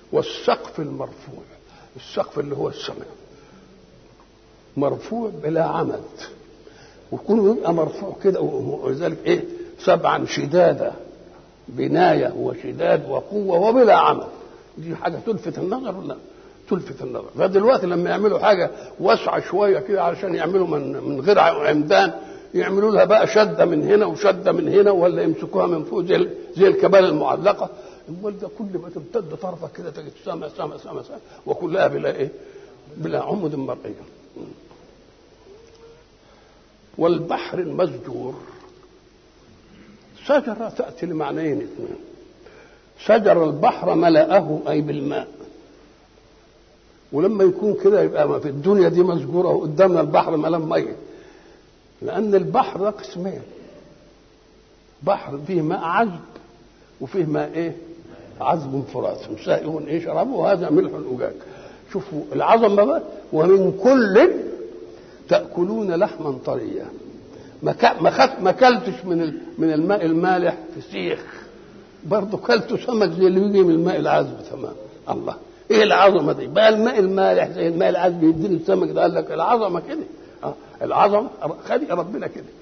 والسقف المرفوع السقف اللي هو السماء مرفوع بلا عمد وكونه يبقى مرفوع كده ولذلك ايه سبعا شدادا بناية وشداد وقوة وبلا عمل دي حاجة تلفت النظر ولا تلفت النظر فدلوقتي لما يعملوا حاجة واسعة شوية كده علشان يعملوا من من غير عمدان يعملوا لها بقى شدة من هنا وشدة من هنا ولا يمسكوها من فوق زي زي الكبال المعلقة امال ده كل ما تمتد طرفك كده تجد سما سما سما سما وكلها بلا ايه؟ بلا عمد مرئية والبحر المسجور شجرة تأتي لمعنيين اثنين شجر البحر ملأه أي بالماء ولما يكون كده يبقى ما في الدنيا دي مسجورة وقدامنا البحر ملان مية لأن البحر ده قسمين بحر فيه ماء عذب وفيه ماء ايه؟ عذب فرات سائغ ايه شرابه وهذا ملح أجاج شوفوا العظمة بقى ومن كل تأكلون لحما طريا ما خف ما كلتش من من الماء المالح فسيخ برضه كلته سمك زي اللي بيجي من الماء العذب تمام الله ايه العظمه دي بقى الماء المالح زي الماء العذب يديني السمك ده قال لك العظمه كده آه العظمه خلق ربنا كده